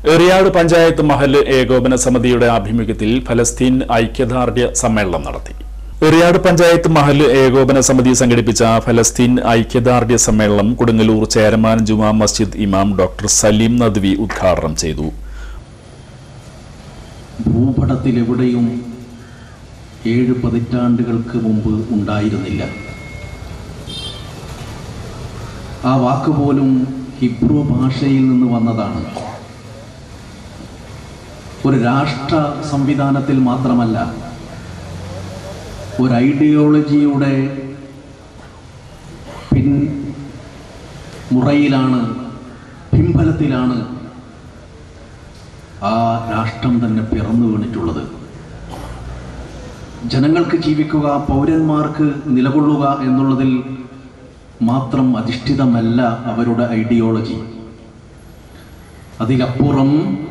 എറിയാട് പഞ്ചായത്ത് മഹൽ ഏകോപന സമിതിയുടെ ആഭിമുഖ്യത്തിൽ ഫലസ്തീൻ ഐക്യദാർഢ്യ സമ്മേളനം നടത്തി എറിയാട് പഞ്ചായത്ത് മഹൽ ഏകോപന സമിതി സംഘടിപ്പിച്ച ഫലസ്തീൻ ഐക്യദാർഢ്യ സമ്മേളനം കൊടുങ്ങല്ലൂർ ചേരമാൻ ജുമാ മസ്ജിദ് ഇമാം ഡോക്ടർ സലീം നദ്വി ഉദ്ഘാടനം ചെയ്തു ഭൂപടത്തിലെവിടെയും ഏഴ് പതിറ്റാണ്ടുകൾക്ക് മുമ്പ് ഉണ്ടായിരുന്നില്ല ആ വാക്ക് പോലും ഹിബ്രു ഭാഷയിൽ നിന്ന് വന്നതാണ് ഒരു രാഷ്ട്ര സംവിധാനത്തിൽ മാത്രമല്ല ഒരു ഐഡിയോളജിയുടെ പിൻ മുറയിലാണ് പിൻബലത്തിലാണ് ആ രാഷ്ട്രം തന്നെ പിറന്നു വീണിട്ടുള്ളത് ജനങ്ങൾക്ക് ജീവിക്കുക പൗരന്മാർക്ക് നിലകൊള്ളുക എന്നുള്ളതിൽ മാത്രം അധിഷ്ഠിതമല്ല അവരുടെ ഐഡിയോളജി അതിലപ്പുറം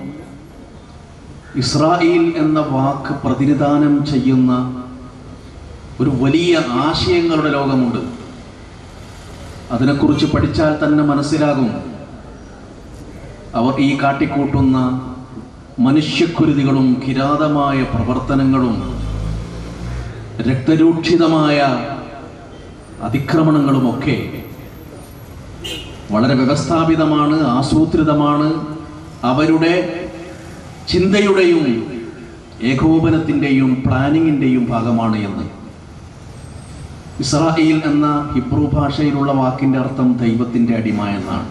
ഇസ്രായേൽ എന്ന വാക്ക് പ്രതിനിധാനം ചെയ്യുന്ന ഒരു വലിയ ആശയങ്ങളുടെ ലോകമുണ്ട് അതിനെക്കുറിച്ച് പഠിച്ചാൽ തന്നെ മനസ്സിലാകും അവർ ഈ കാട്ടിക്കൂട്ടുന്ന മനുഷ്യക്കുരുതികളും കിരാതമായ പ്രവർത്തനങ്ങളും രക്തരൂക്ഷിതമായ അതിക്രമണങ്ങളുമൊക്കെ വളരെ വ്യവസ്ഥാപിതമാണ് ആസൂത്രിതമാണ് അവരുടെ ചിന്തയുടെയും ഏകോപനത്തിൻ്റെയും പ്ലാനിങ്ങിൻ്റെയും ഭാഗമാണ് എന്ന് ഇസ്രായേൽ എന്ന ഹിബ്രു ഭാഷയിലുള്ള വാക്കിൻ്റെ അർത്ഥം ദൈവത്തിൻ്റെ അടിമ എന്നാണ്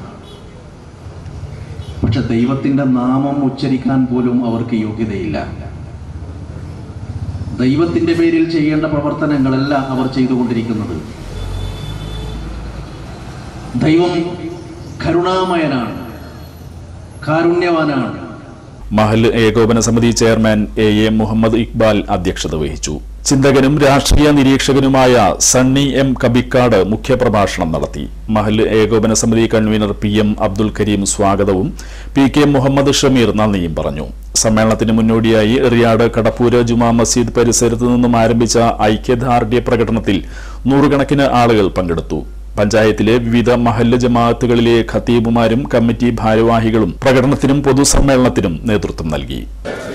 പക്ഷെ ദൈവത്തിൻ്റെ നാമം ഉച്ചരിക്കാൻ പോലും അവർക്ക് യോഗ്യതയില്ല ദൈവത്തിൻ്റെ പേരിൽ ചെയ്യേണ്ട പ്രവർത്തനങ്ങളല്ല അവർ ചെയ്തുകൊണ്ടിരിക്കുന്നത് ദൈവം കരുണാമയനാണ് കാരുണ്യവാനാണ് മഹൽ ഏകോപന സമിതി chairman A A Muhammad Iqbal അധ്യക്ഷത വഹിച്ചു ചിന്തകനും രാഷ്ട്രീയ നിരീക്ഷകനുമായ സണ്ണി എം കബിക്കാട് മുഖ്യപ്രഭാഷണം നടത്തി മഹൽ ഏകോപന സമിതി convener P M Abdul Kareem സ്വാഗതവും പി കെ മുഹമ്മദ് ഷമീർ നന്ദിയും പറഞ്ഞു സമ്മേളനത്തിന് മുന്നോടിയായി എറിയാട് കടപ്പൂര് ജുമാ മസ്ജിദ് പരിസരത്തു നിന്നും ആരംഭിച്ച ഐക്യദാർഢ്യ പ്രകടനത്തിൽ നൂറുകണക്കിന് ആളുകൾ പങ്കെടുത്തു പഞ്ചായത്തിലെ വിവിധ മഹല്ല് ജമാഅത്തുകളിലെ ഖത്തീബുമാരും കമ്മിറ്റി ഭാരവാഹികളും പ്രകടനത്തിനും പൊതുസമ്മേളനത്തിനും നേതൃത്വം നൽകി